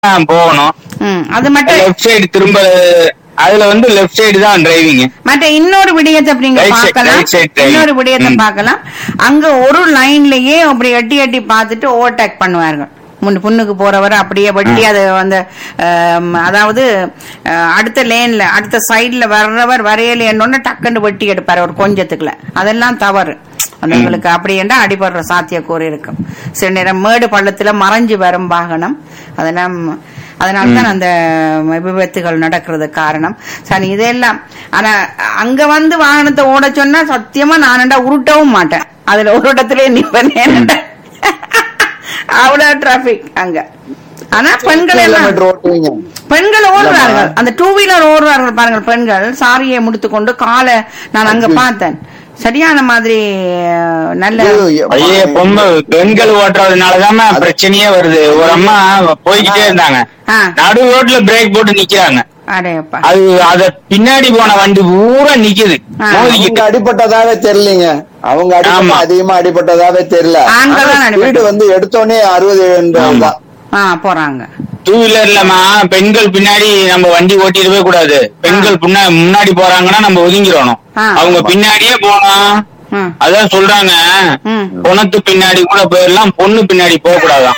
தான் போகணும் ம், அது மட்டும் லெஃப்ட் சைடு திரும்ப அதுல வந்து லெஃப்ட் சைடு தான் டிரைவிங் மற்ற இன்னொரு விடயத்தை அப்படி நீங்க Right side, பார்க்கலாம் right side driving. இன்னொரு விடயத்தை ம். பார்க்கலாம் அங்க ஒரு லைன்லயே அப்படி எட்டி எட்டி பார்த்துட்டு ஓவர்டேக் பண்ணுவார்கள் முன் புண்ணுக்கு போறவர் அப்படியே வெட்டி அது அந்த ஆம், அதாவது அஹ், அடுத்த லேன்ல அடுத்த சைடுல வர்றவர் வரையல என்னொன்னு டக்குன்னு வெட்டி எடுப்பாரு ஒரு கொஞ்சத்துக்குள்ள அதெல்லாம் தவறு அந்த உங்களுக்கு அப்படி என்றா அடிபடுற சாத்தியக்கூறு இருக்கும் சில நேரம் மேடு பள்ளத்துல மறைஞ்சு வரும் வாகனம் அதெல்லாம் அதனால்தான் அந்த விபத்துகள் நடக்கிறது காரணம் சரி இதெல்லாம் ஆனா அங்க வந்து வாகனத்தை ஓட சொன்னா சத்தியமா நானண்டா உருட்டவும் மாட்டேன் அதுல ஒரு இடத்துல நிப்பேன் ஏனண்டா அவ்வளவு டிராபிக் அங்க ஆனா பெண்கள் எல்லாம் கிலோமீட்டர் ஓட்டுவீங்க பெண்கள் ஓடுறார்கள் அந்த டூ வீலர் ஓடுறார்கள் பாருங்கள் பெண்கள் சாரியை முடித்துக்கொண்டு காலை நான் அங்க பார்த்தேன் சரியான மாதிரி அஹ், நல்ல ஐயோ, ஐயே பொம்மை பெண்கள் ஓட்டுறதுனாலதான் பிரச்சனையே வருது ஒரு அம்மா போய்கிட்டே இருந்தாங்க ஆ. நடு ரோட்ல பிரேக் போட்டு நிக்கிறாங்க அடையப்பா அது அத பின்னாடி போன வண்டி பூரா நிக்குது ஆ. அவங்க மோதிக்கிட்டு அடிபட்டதாவே தெரியலீங்க அவங்க அடிபட்ட ஆமா. அதிகமா அடிபட்டதாவே தெரியல ஆண்கள் தான் ஆனா அடிபட்டு- ஸ்பீடு வந்து எடுத்தோடனே அறுபது ஆமா. தான் ஆ போறாங்க டூ வீலர்லமா பெண்கள் பின்னாடி நம்ம வண்டி ஓட்டிடவே கூடாது பெண்கள் பின்னா முன்னாடி போறாங்கன்னா நம்ம ஒதுங்கிடணும் ஆ. அவங்க பின்னாடியே போனோம் ம் அதான் சொல்றாங்க ம் பொணத்து பின்னாடி கூட போயிடலாம் பொண்ணு பின்னாடி போக கூடாதான்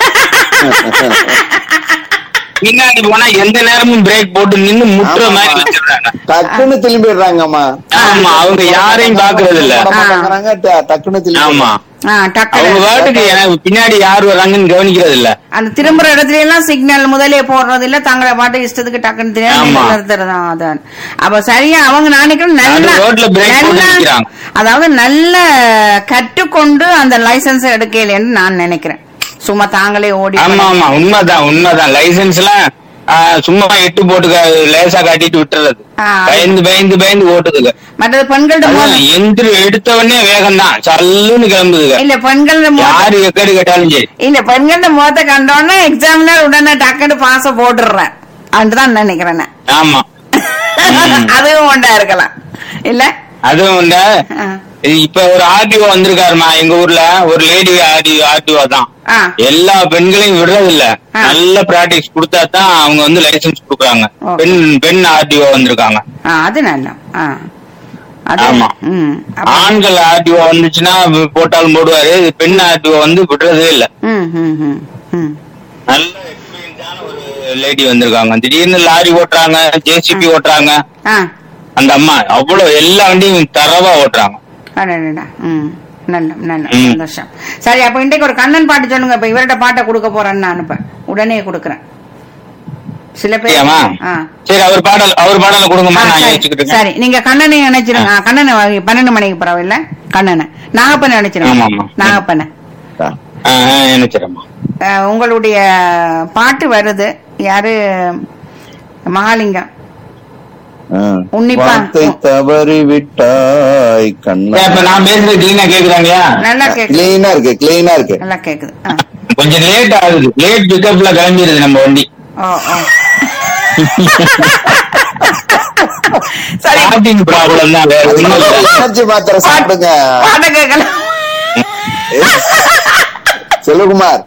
பின்னாடி போனா எந்த நேரமும் பிரேக் போட்டு நின்னு முட்டுற ஆமா. மாதிரி வச்சிருக்காங்க டக்குன்னு திரும்பிடுறாங்கம்மா ஆமா அவங்க யாரையும் பாக்குறது இல்ல போட மாட்டேங்கிறாங்க, ட- டக்குன்னு ஆமா திரும்பி ஆ அவங்க டக்கு பாட்டுக்கு எனக்கு பின்னாடி யார் வராங்கன்னு கவனிக்கிறது இல்ல அந்த திரும்புற இடத்துல எல்லாம் சிக்னல் முதலே போடுறது இல்ல தங்களை பாட்டு இஷ்டத்துக்கு டக்குன்னு தெரியாது ஆமா. நிறுத்துறது அதான் அப்ப சரியா அவங்க நான் நினைக்கிறேன் நல்ல நடு ரோட்ல break போட்டு நல்ல- நிக்கிறாங்க. அதாவது நல்ல கற்றுக்கொண்டு அந்த லைசன்ஸ் எடுக்கலன்னு நான் நினைக்கிறேன் சும்மா தாங்களே ஓடி ஆமா ஆமா உண்மைதான் உண்மைதான் லைசன்ஸ் எல்லாம் ஆ, சும்மா எட்டு போட்டு கா- லேசா காட்டிட்டு விட்டுறது ஆ. பயந்து பயந்து பயந்து ஓட்டுதுங்க மற்றது பெண்கள்ட்ட அதான் மோத- எந்திரி எடுத்த உடனே வேகம் தான் சல்லுன்னு கிளம்புதுங்க இல்ல பெண்கள்ட்ட மோத- யாரு எக்கடி கேட்டாலும் சரி இல்ல பெண்கள்ட்ட முகத்தை கண்டோன்னே எக்ஸாமினர் உடனே டக்குன்னு பாச போட்டுடுறேன் அப்படிதான் நினைக்கிறேன் நான். ஆமா ம். அதுவும் ஒன்றா இருக்கலாம் இல்ல அதுவும் உண்டு ஆ. இப்ப ஒரு ஆர்டிஓ வந்திருக்காருமா எங்க ஊர்ல ஒரு லேடி ஆர்டிஓ ஆர்டிஓ தான் ஆ எல்லா பெண்களையும் விடுறது இல்ல ஆ. நல்ல பிராக்டிஸ் கொடுத்தா தான் அவங்க வந்து லைசன்ஸ் கொடுக்குறாங்க ஓ. பெண் பெண் ஆர்டிஓ வந்திருக்காங்க ஆ, அது நல்லா ஆ அது ஆமா. ம் அப்ப- ஆண்கள் ஆர்டிஓ வந்துச்சுன்னா போட்டாலும் போடுவாரு இது பெண் ஆர்டிஓ வந்து விடுறதே இல்ல ம் ம் ம் ம் நல்ல எக்ஸ்பீரியன்ஸான ஒரு லேடி வந்திருக்காங்க திடீர்னு லாரி ஓட்டுறாங்க ஜேசிபி ஓட்டுறாங்க ஆ அந்த அம்மா அவ்வளவு எல்லா வண்டியும் தரவா ஓட்டுறாங்க அடடடா ம் நல்ல நல்ல ம். சந்தோஷம் சரி அப்ப இன்றைக்கு ஒரு கண்ணன் பாட்டு சொல்லுங்க இப்ப இவர்கிட்ட பாட்டை கொடுக்க போறேன்னு நான் இப்ப உடனே கொடுக்குறேன் சில பேர் சரியாம்மா ஆ சரி அவர் பாடல் அவர் பாடல கொடுங்கம்மா ஆ, நான் சரி, யோசிச்சுக்கிட்டு சரி நீங்க கண்ணனை நினைச்சிருங்க ஆ, கண்ணனை வாங்கி பன்னெண்டு மணிக்கு பரவாயில்ல கண்ணனை நாகப்பனை நினைச்சிருங்க ஆமாம்மா. நாகப்பனை நினைச்சிடம்மா அஹ், உங்களுடைய பாட்டு வருது யாரு மகாலிங்கம் உன்னிப்பா. வார்த்தை தவறி விட்டாய் கண்ணா இப்ப நான் பேசுறது கிளீனா கேக்குறாங்கயா நல்லா கேக்குது கிளீனா இருக்கு கிளீனா இருக்கு நல்லா கேக்குது ஆ. கொஞ்சம் லேட் ஆகுது லேட் பிக்கப்ல கிளம்பிடுது நம்ம வண்டி ஓ ஓ சரி ஸ்டார்டிங் ப்ராப்ளம் தான் வேற ஒண்ணும் இல்ல எனர்ஜி மாத்திரை சாப்பிடுங்க பாட்ட கேட்கலாம் செல்வகுமார்